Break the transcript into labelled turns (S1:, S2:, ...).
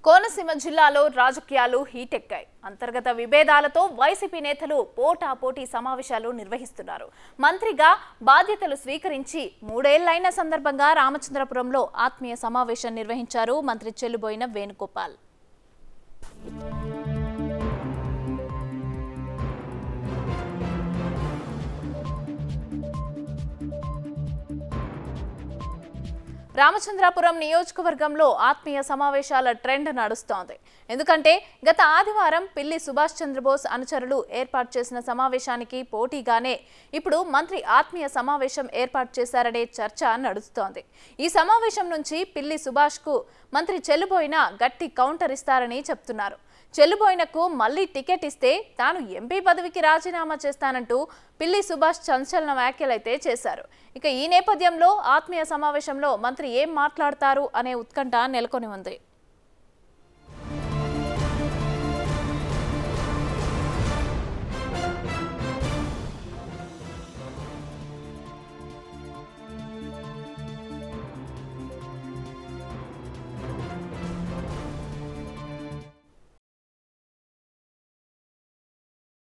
S1: కోనసీమ జిల్లాలో రాజకీయాలు హీటెక్కాయి అంతర్గత విభేదాలతో వైసీపీ నేతలు పోటాపోటీ సమావేశాలు నిర్వహిస్తున్నారు మంత్రిగా బాధ్యతలు స్వీకరించి మూడేళ్లైన సందర్భంగా రామచంద్రపురంలో ఆత్మీయ సమావేశం నిర్వహించారు మంత్రి చెల్లుబోయిన వేణుగోపాల్ రామచంద్రాపురం నియోజకవర్గంలో ఆత్మీయ సమావేశాల ట్రెండ్ నడుస్తోంది ఎందుకంటే గత ఆదివారం పిల్లి సుభాష్ చంద్రబోస్ అనుచరులు ఏర్పాటు చేసిన సమావేశానికి పోటీగానే ఇప్పుడు మంత్రి ఆత్మీయ సమావేశం ఏర్పాటు చేశారనే చర్చ నడుస్తోంది ఈ సమావేశం నుంచి పిల్లి సుభాష్కు మంత్రి చెల్లుబోయిన గట్టి కౌంటర్ ఇస్తారని చెప్తున్నారు చెల్లుబోయినకు మళ్లీ టికెట్ ఇస్తే తాను ఎంపీ పదవికి రాజీనామా చేస్తానంటూ పిల్లి సుభాష్ సంచలన వ్యాఖ్యలైతే చేశారు ఇక ఈ నేపథ్యంలో ఆత్మీయ సమావేశంలో మంత్రి ఏం మాట్లాడతారు అనే ఉత్కంఠ నెలకొని ఉంది